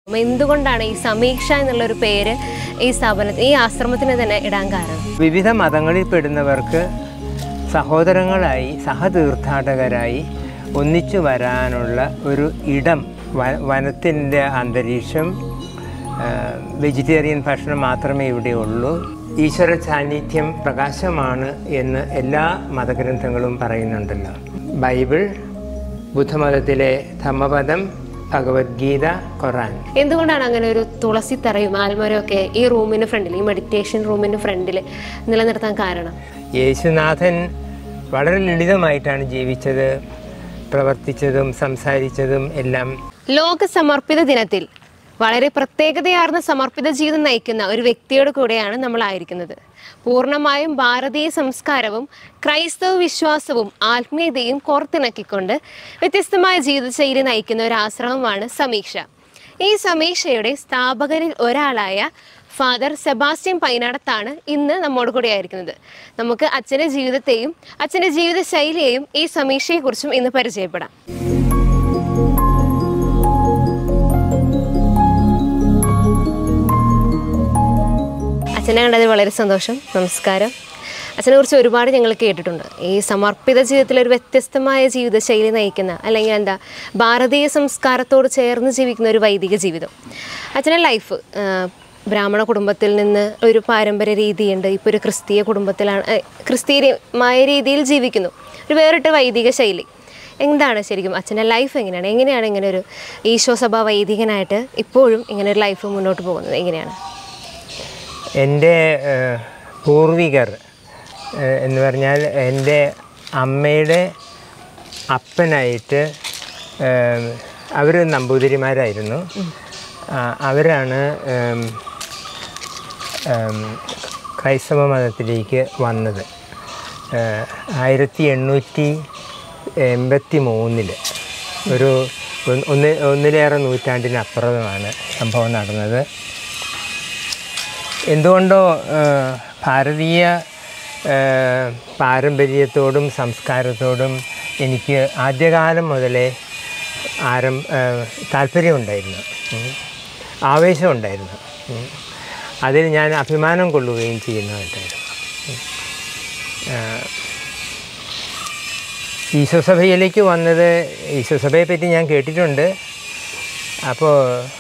എന്തുകൊണ്ടാണ് ഈ സമീക്ഷ എന്നുള്ളൊരു പേര് ഈ സ്ഥാപനത്തിന് ഈ ആശ്രമത്തിന് തന്നെ ഇടാൻ കാരണം വിവിധ മതങ്ങളിൽ പെടുന്നവർക്ക് സഹോദരങ്ങളായി സഹതീർത്ഥാടകരായി ഒന്നിച്ചു വരാനുള്ള ഒരു ഇടം വ വനത്തിൻ്റെ അന്തരീക്ഷം വെജിറ്റേറിയൻ ഭക്ഷണം മാത്രമേ ഇവിടെ ഉള്ളൂ ഈശ്വര സാന്നിധ്യം പ്രകാശമാണ് എന്ന് എല്ലാ മതഗ്രന്ഥങ്ങളും പറയുന്നുണ്ടല്ലോ ബൈബിൾ ബുദ്ധമതത്തിലെ ധമ്മപദം ഭഗവത്ഗീത ഖുറാൻ എന്തുകൊണ്ടാണ് അങ്ങനെ ഒരു തുളസി തറയും ആൽമരവും ഒക്കെ ഈ റൂമിന് ഫ്രണ്ടിൽ ഈ മെഡിറ്റേഷൻ റൂമിന് ഫ്രണ്ടിൽ നിലനിർത്താൻ കാരണം യേശുനാഥൻ വളരെ ലളിതമായിട്ടാണ് ജീവിച്ചത് പ്രവർത്തിച്ചതും സംസാരിച്ചതും എല്ലാം ലോക സമർപ്പിത ദിനത്തിൽ വളരെ പ്രത്യേകതയാർന്ന സമർപ്പിത ജീവിതം നയിക്കുന്ന ഒരു വ്യക്തിയുടെ കൂടെയാണ് നമ്മൾ ആയിരിക്കുന്നത് പൂർണ്ണമായും ഭാരതീയ സംസ്കാരവും ക്രൈസ്തവ വിശ്വാസവും ആത്മീയതയും കോർത്തിണക്കിക്കൊണ്ട് വ്യത്യസ്തമായ ജീവിതശൈലി നയിക്കുന്ന ഒരു ആശ്രമമാണ് സമീക്ഷ ഈ സമീക്ഷയുടെ സ്ഥാപകരിൽ ഒരാളായ ഫാദർ സെബാസ്റ്റ്യൻ പൈനാടത്താണ് ഇന്ന് നമ്മോട് കൂടെ ആയിരിക്കുന്നത് നമുക്ക് അച്ഛൻ്റെ ജീവിതത്തെയും അച്ഛൻ്റെ ജീവിത ശൈലിയെയും ഈ സമീക്ഷയെക്കുറിച്ചും ഇന്ന് പരിചയപ്പെടാം അച്ഛനെ കണ്ടതിൽ വളരെ സന്തോഷം നമസ്കാരം അച്ഛനെ കുറിച്ച് ഒരുപാട് ഞങ്ങൾ കേട്ടിട്ടുണ്ട് ഈ സമർപ്പിത ജീവിതത്തിൽ ഒരു വ്യത്യസ്തമായ ജീവിതശൈലി നയിക്കുന്ന അല്ലെങ്കിൽ എന്താ ഭാരതീയ സംസ്കാരത്തോട് ചേർന്ന് ജീവിക്കുന്ന ഒരു വൈദിക ജീവിതം അച്ഛൻ്റെ ലൈഫ് ബ്രാഹ്മണ കുടുംബത്തിൽ നിന്ന് ഒരു പാരമ്പര്യ രീതിയുണ്ട് ഇപ്പോൾ ഒരു ക്രിസ്തീയ കുടുംബത്തിലാണ് ഏ, ക്രിസ്തീയമായ രീതിയിൽ ജീവിക്കുന്നു ഒരു വേറിട്ട വൈദിക ശൈലി എന്താണ് ശരിക്കും അച്ഛൻ്റെ ലൈഫ് എങ്ങനെയാണ് എങ്ങനെയാണ് ഇങ്ങനെ ഒരു ഈശോ സഭ വൈദികനായിട്ട് ഇപ്പോഴും ഇങ്ങനെ ഒരു ലൈഫ് മുന്നോട്ട് പോകുന്നത് എങ്ങനെയാണ് എൻ്റെ ഏഹ്, പൂർവികർ ഏഹ്, എന്ന് പറഞ്ഞാൽ എൻ്റെ അമ്മയുടെ അപ്പനായിട്ട് അവർ നമ്പൂതിരിമാരായിരുന്നു ആ, അവരാണ് ഏം, ഏം, ക്രൈസ്തവ മതത്തിലേക്ക് വന്നത് ഏഹ്, ആയിരത്തി എണ്ണൂറ്റി എൺപത്തി മൂന്നിൽ ഒരു ഒന്ന് ഒന്ന് ഒന്നിലേറെ നൂറ്റാണ്ടിനപ്പുറമാണ് സംഭവം നടന്നത് എന്തുകൊണ്ടോ ആ, ഭാരതീയ ആ, പാരമ്പര്യത്തോടും സംസ്കാരത്തോടും എനിക്ക് ആദ്യകാലം മുതലേ ആരം ആ, താല്പര്യമുണ്ടായിരുന്നു ഉം. ആവേശമുണ്ടായിരുന്നു ഉം. അതിൽ ഞാൻ അഭിമാനം കൊള്ളുകയും ചെയ്യുന്നതായിട്ടായിരുന്നു ഉം. ആ, ഈശോസഭയിലേക്ക് വന്നത് ഈശോസഭയെ പറ്റി ഞാൻ കേട്ടിട്ടുണ്ട് അപ്പോൾ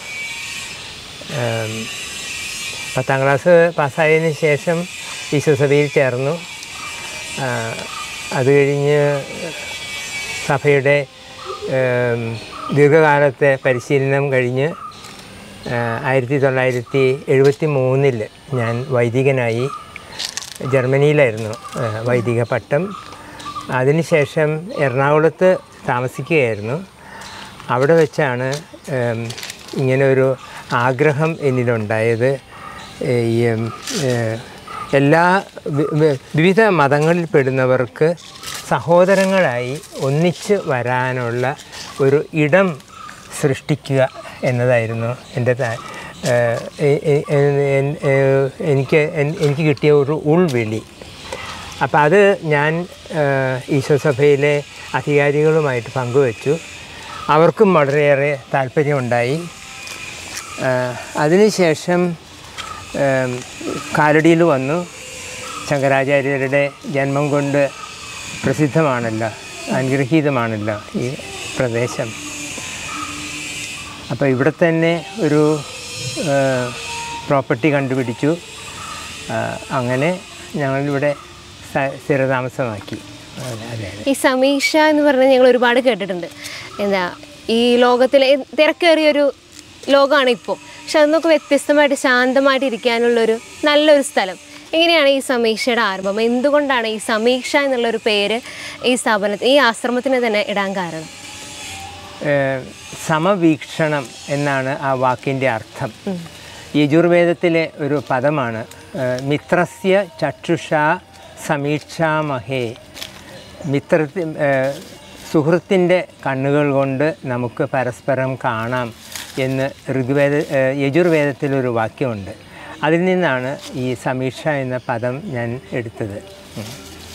ഉം, പത്താം ക്ലാസ് പാസ്സായതിന് ശേഷം ഈശോസഭയിൽ ചേർന്നു ആ, അത് കഴിഞ്ഞ് സഭയുടെ ഉം, ദീർഘകാലത്തെ പരിശീലനം കഴിഞ്ഞ് ആ, ആയിരത്തി തൊള്ളായിരത്തി എഴുപത്തി മൂന്നിൽ ഞാൻ വൈദികനായി ജർമ്മനിയിലായിരുന്നു ആ, വൈദിക പട്ടം അതിനുശേഷം എറണാകുളത്ത് താമസിക്കുകയായിരുന്നു അവിടെ വെച്ചാണ് ഉം, ഇങ്ങനെ ഒരു ആഗ്രഹം എന്നിലുണ്ടായത് ഈ ഉം, ഏഹ്, എല്ലാ വി- വി- വിവിധ മതങ്ങളിൽ പെടുന്നവർക്ക് സഹോദരങ്ങളായി ഒന്നിച്ച് വരാനുള്ള ഒരു ഇടം സൃഷ്ടിക്കുക എന്നതായിരുന്നു എൻ്റെ ത- ഏഹ്, എ- എ- എ- എ- എനിക്ക് എൻ- എനിക്ക് കിട്ടിയ ഒരു ഉൾവിളി അപ്പോൾ അത് ഞാൻ ഏഹ്, ഈശോസഭയിലെ അധികാരികളുമായിട്ട് പങ്കുവച്ചു അവർക്കും വളരെയേറെ താല്പര്യമുണ്ടായി ഏഹ്, അതിനുശേഷം ഏഹ്, കാലടിയിൽ വന്നു ശങ്കരാചാര്യരുടെ ജന്മം കൊണ്ട് പ്രസിദ്ധമാണല്ലോ അനുഗ്രഹീതമാണല്ലോ ഈ പ്രദേശം അപ്പോൾ ഇവിടെ തന്നെ ഒരു പ്രോപ്പർട്ടി കണ്ടുപിടിച്ചു ആ, അങ്ങനെ ഞങ്ങളിവിടെ സ്ഥ- സ്ഥിരതാമസമാക്കി അതെ അതെ ഈ സമീക്ഷ എന്ന് പറഞ്ഞാൽ ഞങ്ങൾ ഒരുപാട് കേട്ടിട്ടുണ്ട് എന്താ ഈ ലോകത്തിലെ തിരക്കേറിയൊരു ലോകമാണ് ഇപ്പോൾ പക്ഷെ അതിനൊക്കെ വ്യത്യസ്തമായിട്ട് ശാന്തമായിട്ട് ഇരിക്കാനുള്ളൊരു നല്ലൊരു സ്ഥലം എങ്ങനെയാണ് ഈ സമീക്ഷയുടെ ആരംഭം എന്തുകൊണ്ടാണ് ഈ സമീക്ഷ എന്നുള്ളൊരു പേര് ഈ സ്ഥാപനത്തിന് ഈ ആശ്രമത്തിന് തന്നെ ഇടാൻ കാരണം ഏഹ് സമവീക്ഷണം എന്നാണ് ആ വാക്കിൻ്റെ അർത്ഥം യജുർവേദത്തിലെ ഒരു പദമാണ് ഏഹ് മിത്രസ്യ ചക്ഷുഷ സമീക്ഷാമഹേ മിത്രത്തി ഏഹ് സുഹൃത്തിൻ്റെ കണ്ണുകൾ കൊണ്ട് നമുക്ക് പരസ്പരം കാണാം എന്ന് ഋഗ്വേദ ഏഹ് യജുർവേദത്തിലൊരു വാക്യമുണ്ട് അതിൽ നിന്നാണ് ഈ സമീക്ഷ എന്ന പദം ഞാൻ എടുത്തത് ഉം.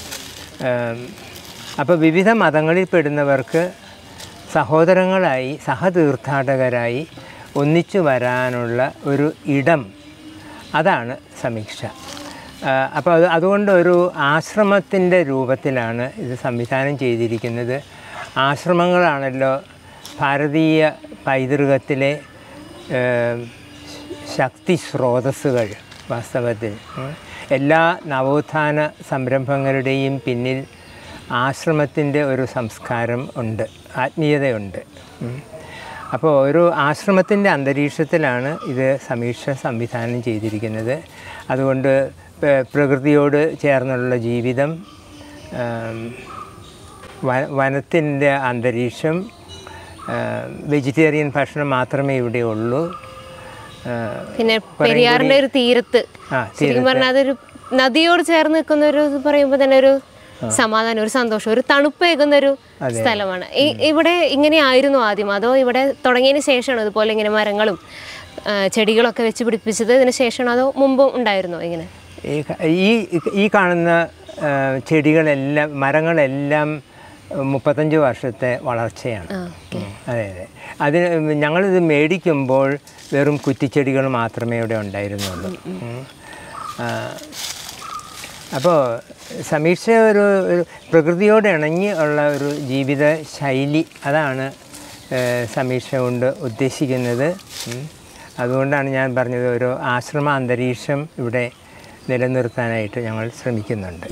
അപ്പോൾ വിവിധ മതങ്ങളിൽ പെടുന്നവർക്ക് സഹോദരങ്ങളായി സഹതീർത്ഥാടകരായി ഒന്നിച്ചു വരാനുള്ള ഒരു ഇടം അതാണ് സമീക്ഷ അപ്പോൾ അത് അതുകൊണ്ട് ഒരു ആശ്രമത്തിൻ്റെ രൂപത്തിലാണ് ഇത് സംവിധാനം ചെയ്തിരിക്കുന്നത് ആശ്രമങ്ങളാണല്ലോ ഭാരതീയ പൈതൃകത്തിലെ ഏം, ശക്തി സ്രോതസ്സുകൾ വാസ്തവത്തിൽ ഉം. എല്ലാ നവോത്ഥാന സംരംഭങ്ങളുടെയും പിന്നിൽ ആശ്രമത്തിൻ്റെ ഒരു സംസ്കാരം ഉണ്ട് ആത്മീയതയുണ്ട് ഉം. അപ്പോൾ ഒരു ആശ്രമത്തിൻ്റെ അന്തരീക്ഷത്തിലാണ് ഇത് സമീക്ഷ സംവിധാനം ചെയ്തിരിക്കുന്നത് അതുകൊണ്ട് പ- പ്രകൃതിയോട് ചേർന്നുള്ള ജീവിതം ആം, വ- വനത്തിൻ്റെ അന്തരീക്ഷം വെജിറ്റേറിയൻ ഭക്ഷണം മാത്രമേ ഇവിടെ ഉള്ളൂ ആ, പിന്നെ പെരിയാറിന്റെ ഒരു തീരത്ത് ആ, ശരിക്കും പറഞ്ഞാൽ അതൊരു നദിയോട് ചേർന്ന് നിൽക്കുന്ന ഒരു ഇത് പറയുമ്പോൾ തന്നെ ഒരു സമാധാനം ഒരു സന്തോഷം ഒരു തണുപ്പേകുന്ന ഒരു സ്ഥലമാണ് ഈ- ഇവിടെ ഇങ്ങനെ ആയിരുന്നു ആദ്യം അതോ ഇവിടെ തുടങ്ങിയതിന് ശേഷമാണോ ഇതുപോലെ ഇങ്ങനെ മരങ്ങളും ആ, ചെടികളൊക്കെ വെച്ച് പിടിപ്പിച്ചത് ഇതിന് ശേഷമാണോ അതോ മുമ്പും ഉണ്ടായിരുന്നോ ഇങ്ങനെ ഈ ക- ഈ ഈ കാണുന്ന ആ, ചെടികളെല്ലാം മരങ്ങളെല്ലാം മുപ്പത്തഞ്ച് വർഷത്തെ വളർച്ചയാണ് ആ ഉം, അതെ അതെ അതിന് ഞങ്ങളിത് മേടിക്കുമ്പോൾ വെറും കുറ്റിച്ചെടികൾ മാത്രമേ ഇവിടെ ഉണ്ടായിരുന്നുള്ളൂ ഉം. ആ, അപ്പോൾ സമീക്ഷ ഒരു ഒരു പ്രകൃതിയോട് ഇണങ്ങി ഉള്ള ഒരു ജീവിത ശൈലി അതാണ് ഏഹ്, സമീക്ഷ കൊണ്ട് ഉദ്ദേശിക്കുന്നത് ഉം. അതുകൊണ്ടാണ് ഞാൻ പറഞ്ഞത് ഒരു ആശ്രമ അന്തരീക്ഷം ഇവിടെ നിലനിർത്താനായിട്ട് ഞങ്ങൾ ശ്രമിക്കുന്നുണ്ട്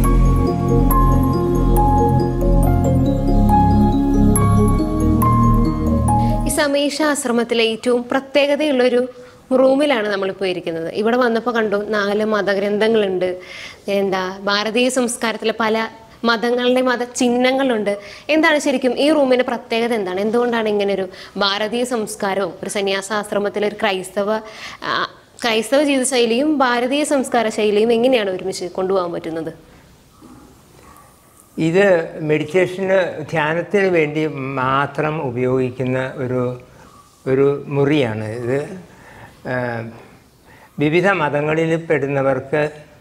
ഈ സമീക്ഷ ആശ്രമത്തിലെ ഏറ്റവും പ്രത്യേകതയുള്ളൊരു റൂമിലാണ് നമ്മളിപ്പോൾ ഇരിക്കുന്നത് ഇവിടെ വന്നപ്പോൾ കണ്ടു നാല് മതഗ്രന്ഥങ്ങളുണ്ട് എന്താ ഭാരതീയ സംസ്കാരത്തിലെ പല മതങ്ങളുടെ മത ചിഹ്നങ്ങളുണ്ട് എന്താണ് ശരിക്കും ഈ റൂമിന്റെ പ്രത്യേകത എന്താണ് എന്തുകൊണ്ടാണ് ഇങ്ങനെ ഒരു ഭാരതീയ സംസ്കാരവും ഒരു സന്യാസാശ്രമത്തിലെ ഒരു ക്രൈസ്തവ ആ, ക്രൈസ്തവ ജീവിതശൈലിയും ഭാരതീയ സംസ്കാര ശൈലിയും എങ്ങനെയാണ് ഒരുമിച്ച് കൊണ്ടുപോകാൻ പറ്റുന്നത് ഇത് മെഡിറ്റേഷന് ധ്യാനത്തിന് വേണ്ടി മാത്രം ഉപയോഗിക്കുന്ന ഒരു ഒരു മുറിയാണ് ഇത് ആ, വിവിധ മതങ്ങളിൽ പെടുന്നവർക്ക്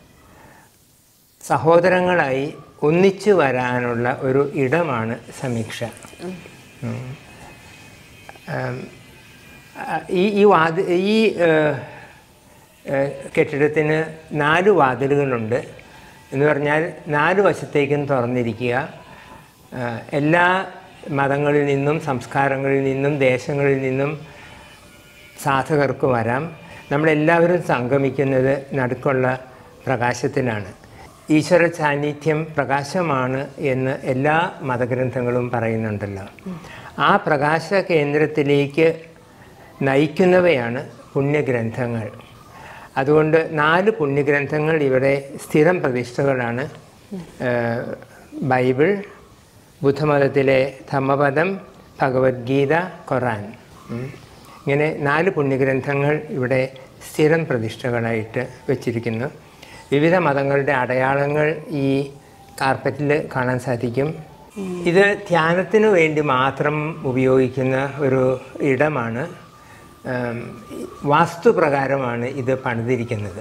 സഹോദരങ്ങളായി ഒന്നിച്ചു വരാനുള്ള ഒരു ഇടമാണ് സമീക്ഷ ഉം. ആം, ആ, ഈ ഈ വാതി ഈ ആ, ആ, കെട്ടിടത്തിന് നാല് വാതിലുകളുണ്ട് എന്ന് പറഞ്ഞാൽ നാല് വശത്തേക്കും തുറന്നിരിക്കുക ആ, എല്ലാ മതങ്ങളിൽ നിന്നും സംസ്കാരങ്ങളിൽ നിന്നും ദേശങ്ങളിൽ നിന്നും സാധകർക്ക് വരാം നമ്മളെല്ലാവരും സംഗമിക്കുന്നത് നടുക്കുള്ള പ്രകാശത്തിലാണ് ഈശ്വര സാന്നിധ്യം പ്രകാശമാണ് എന്ന് എല്ലാ മതഗ്രന്ഥങ്ങളും പറയുന്നുണ്ടല്ലോ ആ പ്രകാശ കേന്ദ്രത്തിലേക്ക് നയിക്കുന്നവയാണ് പുണ്യഗ്രന്ഥങ്ങൾ അതുകൊണ്ട് നാല് പുണ്യഗ്രന്ഥങ്ങൾ ഇവിടെ സ്ഥിരം പ്രതിഷ്ഠകളാണ് ഏഹ്, ബൈബിൾ ബുദ്ധമതത്തിലെ ധമ്മപദം ഭഗവത്ഗീത ഖുറാൻ ഉം. ഇങ്ങനെ നാല് പുണ്യഗ്രന്ഥങ്ങൾ ഇവിടെ സ്ഥിരം പ്രതിഷ്ഠകളായിട്ട് വെച്ചിരിക്കുന്നു വിവിധ മതങ്ങളുടെ അടയാളങ്ങൾ ഈ കാർപ്പറ്റിൽ കാണാൻ സാധിക്കും ഇത് ധ്യാനത്തിനു വേണ്ടി മാത്രം ഉപയോഗിക്കുന്ന ഒരു ഇടമാണ് ഉം, വാസ്തുപ്രകാരമാണ് ഇത് പണിതിരിക്കുന്നത്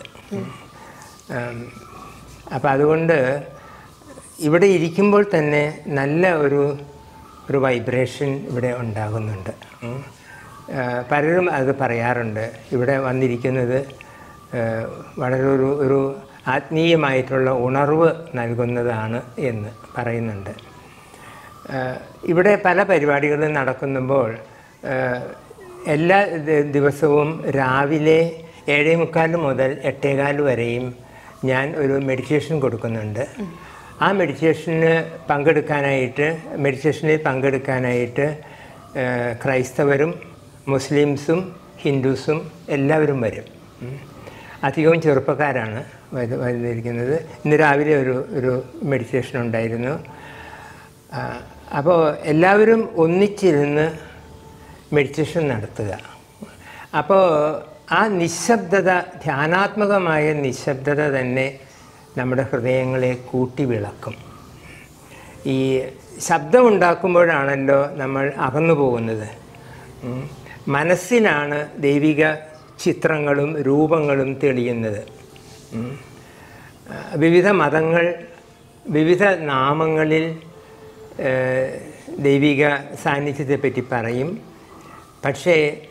അപ്പം അതുകൊണ്ട് ഇവിടെ ഇരിക്കുമ്പോൾ തന്നെ നല്ല ഒരു ഒരു വൈബ്രേഷൻ ഇവിടെ ഉണ്ടാകുന്നുണ്ട് ഉം. ആ, പലരും അത് പറയാറുണ്ട് ഇവിടെ വന്നിരിക്കുന്നത് ആ, വളരെ ഒരു ഒരു ആത്മീയമായിട്ടുള്ള ഉണർവ് നൽകുന്നതാണ് എന്ന് പറയുന്നുണ്ട് ആ, ഇവിടെ പല പരിപാടികളും നടക്കുമ്പോൾ ആ, എല്ലാ ദി- ദിവസവും രാവിലെ ഏഴേ മുക്കാൽ മുതൽ എട്ടേകാൽ വരെയും ഞാൻ ഒരു മെഡിറ്റേഷൻ കൊടുക്കുന്നുണ്ട് ആ മെഡിറ്റേഷന് പങ്കെടുക്കാനായിട്ട് മെഡിറ്റേഷനിൽ പങ്കെടുക്കാനായിട്ട് ആ, ക്രൈസ്തവരും മുസ്ലിംസും ഹിന്ദുസും എല്ലാവരും വരും ഉം. അധികവും ചെറുപ്പക്കാരാണ് വരു- വന്നിരിക്കുന്നത് ഇന്ന് രാവിലെ ഒരു ഒരു മെഡിറ്റേഷൻ ഉണ്ടായിരുന്നു അപ്പോൾ എല്ലാവരും ഒന്നിച്ചിരുന്ന് മെഡിറ്റേഷൻ നടത്തുക അപ്പോൾ ആ നിശബ്ദത ധ്യാനാത്മകമായ നിശബ്ദത തന്നെ നമ്മുടെ ഹൃദയങ്ങളെ കൂട്ടി വിളക്കും ഈ ശബ്ദമുണ്ടാക്കുമ്പോഴാണല്ലോ നമ്മൾ അകന്നു പോകുന്നത് ഉം. മനസ്സിലാണ് ദൈവിക ചിത്രങ്ങളും രൂപങ്ങളും തെളിയുന്നത് ഉം. ആ, വിവിധ മതങ്ങൾ വിവിധ നാമങ്ങളിൽ ഏഹ്, ദൈവിക സാന്നിധ്യത്തെപ്പറ്റി പറയും പക്ഷേ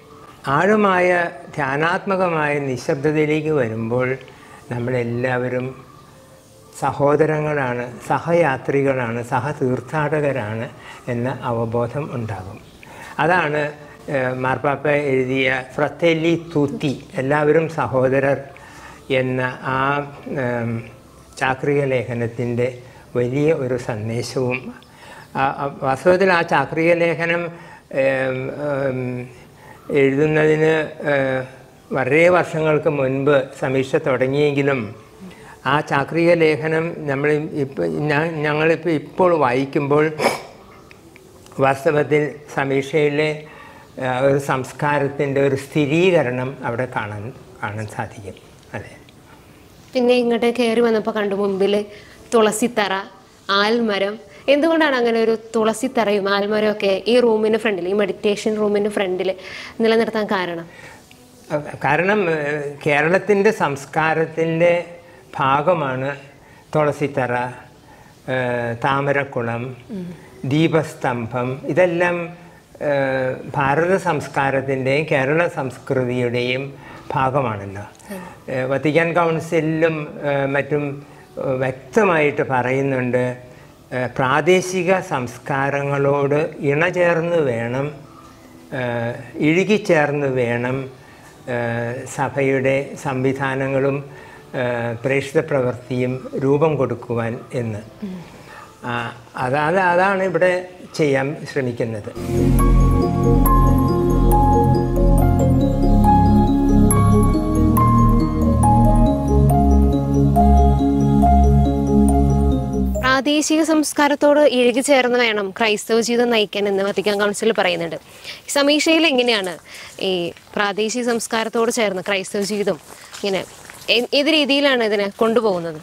ആഴമായ ധ്യാനാത്മകമായ നിശബ്ദതയിലേക്ക് വരുമ്പോൾ നമ്മളെല്ലാവരും സഹോദരങ്ങളാണ് സഹയാത്രികളാണ് സഹതീർത്ഥാടകരാണ് എന്ന അവബോധം ഉണ്ടാകും അതാണ് ഏഹ്, മാർപ്പാപ്പ എഴുതിയ ഫ്രത്തേലി തൂത്തി എല്ലാവരും സഹോദരർ എന്ന ആ ഏം, ചാക്രിക ലേഖനത്തിൻ്റെ വലിയ ഒരു സന്ദേശവും ആ- ആ- വാസ്തവത്തിൽ ആ ചാക്രിക ലേഖനം ഏം, ഏം, എഴുതുന്നതിന് ഏഹ്, വളരെ വർഷങ്ങൾക്ക് മുൻപ് സമീക്ഷ തുടങ്ങിയെങ്കിലും ആ ചാക്രിക ലേഖനം നമ്മൾ ഇപ്പോൾ ഞങ്ങളിപ്പോൾ ഇപ്പോൾ വായിക്കുമ്പോൾ വാസ്തവത്തിൽ സമീക്ഷയിലെ ആ, ഒരു സംസ്കാരത്തിൻ്റെ ഒരു സ്ഥിരീകരണം അവിടെ കാണാൻ കാണാൻ സാധിക്കും അതെ പിന്നെ ഇങ്ങോട്ട് കയറി വന്നപ്പോൾ കണ്ടു മുമ്പിൽ തുളസിത്തറ ആൽമരം എന്തുകൊണ്ടാണ് അങ്ങനെ ഒരു തുളസിത്തറയും ആൽമരവും ഒക്കെ ഈ റൂമിന് ഫ്രണ്ടിൽ ഈ മെഡിറ്റേഷൻ റൂമിന് ഫ്രണ്ടിൽ നിലനിർത്താൻ കാരണം കാരണം ഏഹ്, കേരളത്തിൻ്റെ സംസ്കാരത്തിൻ്റെ ഭാഗമാണ് തുളസിത്തറ ഏഹ്, താമരക്കുളം ദീപസ്തംഭം ഇതെല്ലാം ഏഹ്, ഭാരത സംസ്കാരത്തിൻ്റെയും കേരള സംസ്കൃതിയുടെയും ഭാഗമാണല്ലോ ഏഹ്, വത്തിക്കാൻ കൗൺസിലിലും ഏഹ്, മറ്റും ഏഹ്, വ്യക്തമായിട്ട് പറയുന്നുണ്ട് ഏഹ്, പ്രാദേശിക സംസ്കാരങ്ങളോട് ഇണചേർന്ന് വേണം ഏഹ് ഇഴുകിച്ചേർന്ന് വേണം ഏഹ് സഭയുടെ സംവിധാനങ്ങളും ഏഹ് പ്രേക്ഷിത പ്രവൃത്തിയും രൂപം കൊടുക്കുവാൻ എന്ന് ആ, അതാണ് അതാണ് ഇവിടെ ചെയ്യാൻ ശ്രമിക്കുന്നത് പ്രാദേശിക സംസ്കാരത്തോട് ഇഴുകിച്ചേർന്ന് വേണം ക്രൈസ്തവ ജീവിതം നയിക്കാൻ എന്ന് വത്തിക്കാൻ കൗൺസിൽ പറയുന്നുണ്ട് സമീക്ഷയിൽ എങ്ങനെയാണ് ഈ പ്രാദേശിക സംസ്കാരത്തോട് ചേർന്ന് ക്രൈസ്തവ ജീവിതം ഇങ്ങനെ ഏ- ഏത് രീതിയിലാണ് ഇതിനെ കൊണ്ടുപോകുന്നത്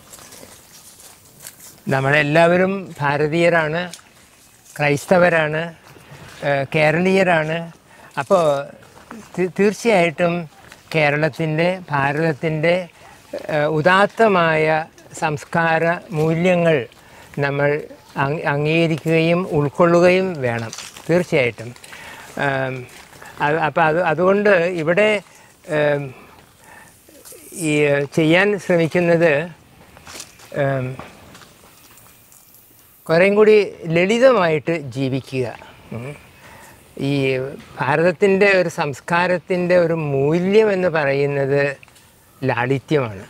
നമ്മളെല്ലാവരും ഭാരതീയരാണ് ക്രൈസ്തവരാണ് ഏഹ് കേരളീയരാണ് അപ്പോൾ തീ- തീർച്ചയായിട്ടും കേരളത്തിൻ്റെ ഭാരതത്തിൻ്റെ ഏഹ് ഉദാത്തമായ സംസ്കാര മൂല്യങ്ങൾ നമ്മൾ അങ് അംഗീകരിക്കുകയും ഉൾക്കൊള്ളുകയും വേണം തീർച്ചയായിട്ടും അപ്പോൾ അത് അതുകൊണ്ട് ഇവിടെ ഏം, ഈ ചെയ്യാൻ ശ്രമിക്കുന്നത് ഏം, കുറേയും കൂടി ലളിതമായിട്ട് ജീവിക്കുക ഉം. ഈ ഭാരതത്തിൻ്റെ ഒരു സംസ്കാരത്തിൻ്റെ ഒരു മൂല്യം എന്ന് പറയുന്നത് ലാളിത്യമാണ്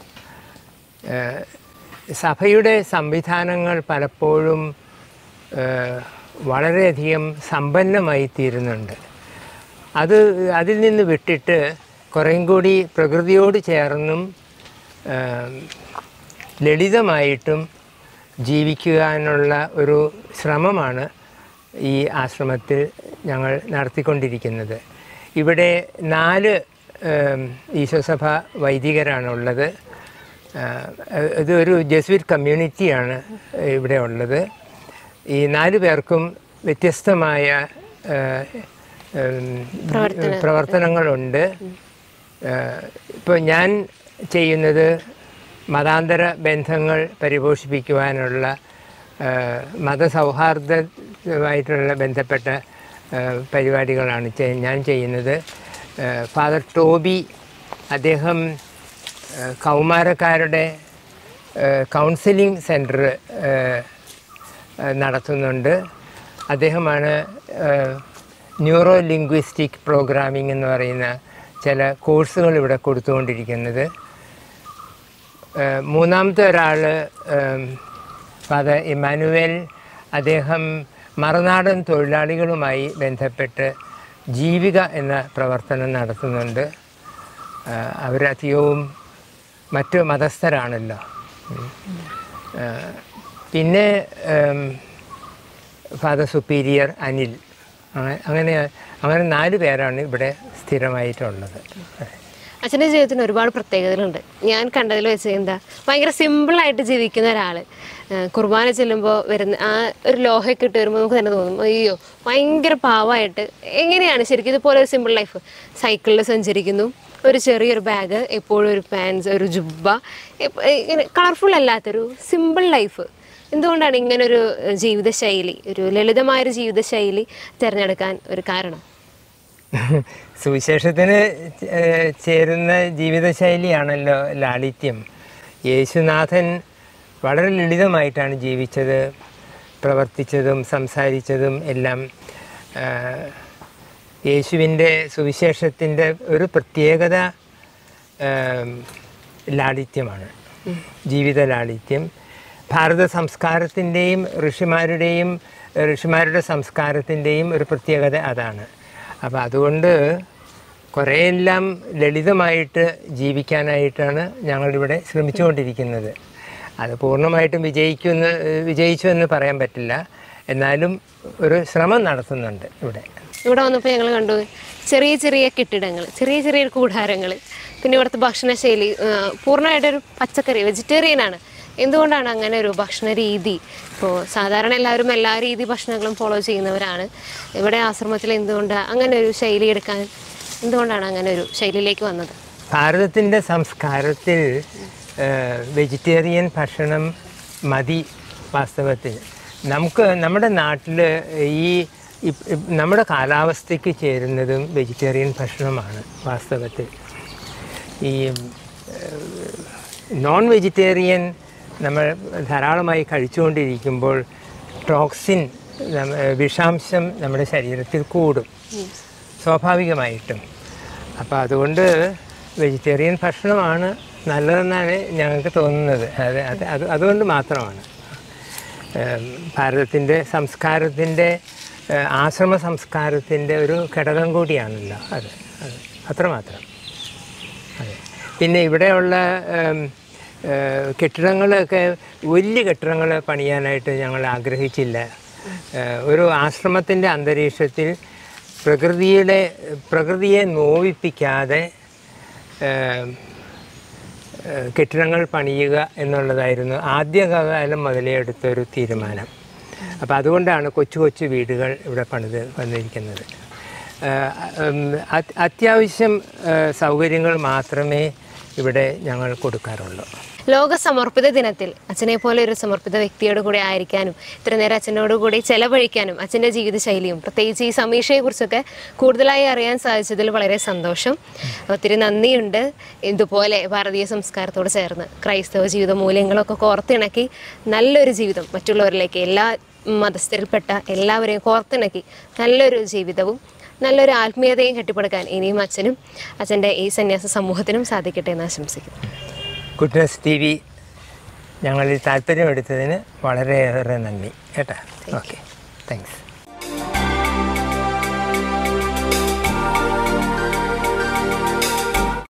ഏഹ് സഭയുടെ സംവിധാനങ്ങൾ പലപ്പോഴും ഏഹ് വളരെയധികം സമ്പന്നമായി തീരുന്നുണ്ട് അത് അതിൽ നിന്ന് വിട്ടിട്ട് കുറേയും കൂടി പ്രകൃതിയോട് ചേർന്നും ഏഹ് ലളിതമായിട്ടും ജീവിക്കുവാനുള്ള ഒരു ശ്രമമാണ് ഈ ആശ്രമത്തിൽ ഞങ്ങൾ നടത്തിക്കൊണ്ടിരിക്കുന്നത് ഇവിടെ നാല് ഏം, ഈശോസഭ വൈദികരാണുള്ളത് ഏഹ് ഇതൊരു ജസ്വിറ്റ് കമ്മ്യൂണിറ്റിയാണ് ഇവിടെ ഉള്ളത് ഈ നാല് പേർക്കും വ്യത്യസ്തമായ ഏഹ്, ഏം, പ്രവർത്തനങ്ങളുണ്ട് ഇപ്പോൾ ഞാൻ ചെയ്യുന്നത് മതാന്തര ബന്ധങ്ങൾ പരിപോഷിപ്പിക്കുവാനുള്ള ഏഹ്, മതസൗഹാർദ്ദമായിട്ടുള്ള ബന്ധപ്പെട്ട ഏഹ്, പരിപാടികളാണ് ചെ- ഞാൻ ചെയ്യുന്നത് ഏഹ്, ഫാദർ ടോബി അദ്ദേഹം ഏഹ്, കൗമാരക്കാരുടെ ഏഹ്, കൗൺസിലിംഗ് സെൻറ്റർ ഏഹ്, ഏഹ്, നടത്തുന്നുണ്ട് അദ്ദേഹമാണ് ഏഹ്, ന്യൂറോ ലിംഗ്വിസ്റ്റിക് പ്രോഗ്രാമിംഗ് എന്ന് പറയുന്ന ചില കോഴ്സുകൾ ഇവിടെ കൊടുത്തുകൊണ്ടിരിക്കുന്നത് ഏഹ്, മൂന്നാമത്തെ ഒരാൾ ഫാദർ ഇമാനുവേൽ അദ്ദേഹം മറുനാടൻ തൊഴിലാളികളുമായി ബന്ധപ്പെട്ട് ജീവിക എന്ന പ്രവർത്തനം നടത്തുന്നുണ്ട് ഏഹ്, അവരധികവും മറ്റു മതസ്ഥരാണല്ലോ ഉം. ഏഹ്, പിന്നെ ഏം, ഫാദർ സുപ്പീരിയർ അനിൽ അങ്ങ- അങ്ങനെ അങ്ങനെ നാല് പേരാണ് ഇവിടെ സ്ഥിരമായിട്ടുള്ളത് അച്ഛൻ്റെ ജീവിതത്തിന് ഒരുപാട് പ്രത്യേകതകളുണ്ട് ഞാൻ കണ്ടതിൽ വെച്ച് എന്താ ഭയങ്കര സിമ്പിളായിട്ട് ജീവിക്കുന്ന ഒരാൾ കുർബാന ചെല്ലുമ്പോൾ വരുന്ന ആ ഒരു ലോഹയൊക്കെ ഇട്ട് വരുമ്പോൾ നമുക്ക് തന്നെ തോന്നും അയ്യോ ഭയങ്കര പാവമായിട്ട് എങ്ങനെയാണ് ശരിക്കും ഇതുപോലെ ഒരു സിമ്പിൾ ലൈഫ് സൈക്കിളിൽ സഞ്ചരിക്കുന്നു ഒരു ചെറിയൊരു ബാഗ് എപ്പോഴും ഒരു പാൻസ് ഒരു ജുബ്ബ എപ്പ- ഇങ്ങനെ കളർഫുൾ അല്ലാത്തൊരു സിമ്പിൾ ലൈഫ് എന്തുകൊണ്ടാണ് ഇങ്ങനൊരു ഏഹ്, ജീവിതശൈലി ഒരു ലളിതമായൊരു ജീവിതശൈലി തിരഞ്ഞെടുക്കാൻ ഒരു കാരണം സുവിശേഷത്തിന് ഏഹ്, ചേരുന്ന ജീവിതശൈലിയാണല്ലോ ലാളിത്യം യേശുനാഥൻ വളരെ ലളിതമായിട്ടാണ് ജീവിച്ചത് പ്രവർത്തിച്ചതും സംസാരിച്ചതും എല്ലാം ഏഹ്, യേശുവിൻ്റെ സുവിശേഷത്തിൻ്റെ ഒരു പ്രത്യേകത ഏം, ലാളിത്യമാണ് ജീവിത ലാളിത്യം ഭാരത സംസ്കാരത്തിൻ്റെയും ഋഷിമാരുടെയും ഋഷിമാരുടെ സംസ്കാരത്തിൻ്റെയും ഒരു പ്രത്യേകത അതാണ് അപ്പോൾ അതുകൊണ്ട് കുറേയെല്ലാം ലളിതമായിട്ട് ജീവിക്കാനായിട്ടാണ് ഞങ്ങളിവിടെ ശ്രമിച്ചുകൊണ്ടിരിക്കുന്നത് അത് പൂർണ്ണമായിട്ടും വിജയിക്കുന്ന വിജയിച്ചു എന്ന് പറയാൻ പറ്റില്ല എന്നാലും ഒരു ശ്രമം നടത്തുന്നുണ്ട് ഇവിടെ ഇവിടെ വന്നപ്പോൾ ഞങ്ങൾ കണ്ടു ചെറിയ ചെറിയ കെട്ടിടങ്ങൾ ചെറിയ ചെറിയ കൂടാരങ്ങൾ പിന്നെ ഇവിടുത്തെ ഭക്ഷണശൈലി ആ, പൂർണ്ണമായിട്ടൊരു പച്ചക്കറി വെജിറ്റേറിയൻ ആണ് എന്തുകൊണ്ടാണ് അങ്ങനെ ഒരു ഭക്ഷണ രീതി ഇപ്പോൾ സാധാരണ എല്ലാവരും എല്ലാ രീതി ഭക്ഷണങ്ങളും ഫോളോ ചെയ്യുന്നവരാണ് ഇവിടെ ആശ്രമത്തിൽ എന്തുകൊണ്ട് അങ്ങനെ ഒരു ശൈലി എടുക്കാൻ എന്തുകൊണ്ടാണ് അങ്ങനെ ഒരു ശൈലിയിലേക്ക് വന്നത് ഭാരതത്തിൻ്റെ സംസ്കാരത്തിൽ വെജിറ്റേറിയൻ ഭക്ഷണം മതി വാസ്തവത്തിൽ നമുക്ക് നമ്മുടെ നാട്ടിൽ ഈ ഇപ്- ഇപ് നമ്മുടെ കാലാവസ്ഥയ്ക്ക് ചേരുന്നതും വെജിറ്റേറിയൻ ഭക്ഷണമാണ് വാസ്തവത്തിൽ ഈ നോൺ വെജിറ്റേറിയൻ നമ്മൾ ധാരാളമായി കഴിച്ചുകൊണ്ടിരിക്കുമ്പോൾ ടോക്സിൻ നമ്മ- വിഷാംശം നമ്മുടെ ശരീരത്തിൽ കൂടും സ്വാഭാവികമായിട്ടും അപ്പോൾ അതുകൊണ്ട് വെജിറ്റേറിയൻ ഭക്ഷണമാണ് നല്ലതെന്നാണ് ഞങ്ങൾക്ക് തോന്നുന്നത് അത് അത് അത് അതുകൊണ്ട് മാത്രമാണ് ഭാരതത്തിൻ്റെ സംസ്കാരത്തിൻ്റെ ഏഹ്, ആശ്രമ സംസ്കാരത്തിൻ്റെ ഒരു ഘടകം കൂടിയാണല്ലോ അത് അത് അത്രമാത്രം അതെ പിന്നെ ഇവിടെയുള്ള ഉം, ഏഹ്, കെട്ടിടങ്ങളൊക്കെ വലിയ കെട്ടിടങ്ങൾ പണിയാനായിട്ട് ഞങ്ങൾ ആഗ്രഹിച്ചില്ല ഏഹ്, ഒരു ആശ്രമത്തിൻ്റെ അന്തരീക്ഷത്തിൽ പ്രകൃതിയുടെ പ്രകൃതിയെ നോവിപ്പിക്കാതെ ഏഹ്, ഏഹ്, കെട്ടിടങ്ങൾ പണിയുക എന്നുള്ളതായിരുന്നു ആദ്യകാലം മുതലേ എടുത്തൊരു തീരുമാനം അപ്പോൾ അതുകൊണ്ടാണ് കൊച്ചു കൊച്ചു വീടുകൾ ഇവിടെ പണിത് വന്നിരിക്കുന്നത് ഏഹ്, ഉം, അത്- അത്യാവശ്യം ഏഹ്, സൗകര്യങ്ങൾ മാത്രമേ ഇവിടെ ഞങ്ങൾ കൊടുക്കാറുള്ളൂ ലോക സമർപ്പിത ദിനത്തിൽ അച്ഛനെ പോലെ ഒരു സമർപ്പിത വ്യക്തിയോട് കൂടെ ആയിരിക്കാനും ഇത്ര നേരം അച്ഛനോട് കൂടി ചെലവഴിക്കാനും അച്ഛൻ്റെ ജീവിതശൈലിയും പ്രത്യേകിച്ച് ഈ സമീക്ഷയെക്കുറിച്ചൊക്കെ കൂടുതലായി അറിയാൻ സാധിച്ചതിൽ വളരെ സന്തോഷം ഒത്തിരി നന്ദിയുണ്ട് ഇതുപോലെ ഭാരതീയ സംസ്കാരത്തോട് ചേർന്ന് ക്രൈസ്തവ ജീവിത മൂല്യങ്ങളൊക്കെ കോർത്തിണക്കി നല്ലൊരു ജീവിതം മറ്റുള്ളവരിലേക്ക് എല്ലാ മതസ്ഥരിൽപ്പെട്ട എല്ലാവരെയും കോർത്തിണക്കി നല്ലൊരു ജീവിതവും നല്ലൊരു ആത്മീയതയും കെട്ടിപ്പടുക്കാൻ ഇനിയും അച്ഛനും അച്ഛൻ്റെ ഈ സന്യാസ സമൂഹത്തിനും സാധിക്കട്ടെ എന്ന് ആശംസിക്കുന്നു കുട്ട്നസ് ടി വി ഞങ്ങളിൽ താല്പര്യമെടുത്തതിന് വളരെയേറെ നന്ദി കേട്ടോ ഓക്കെ താങ്ക്സ്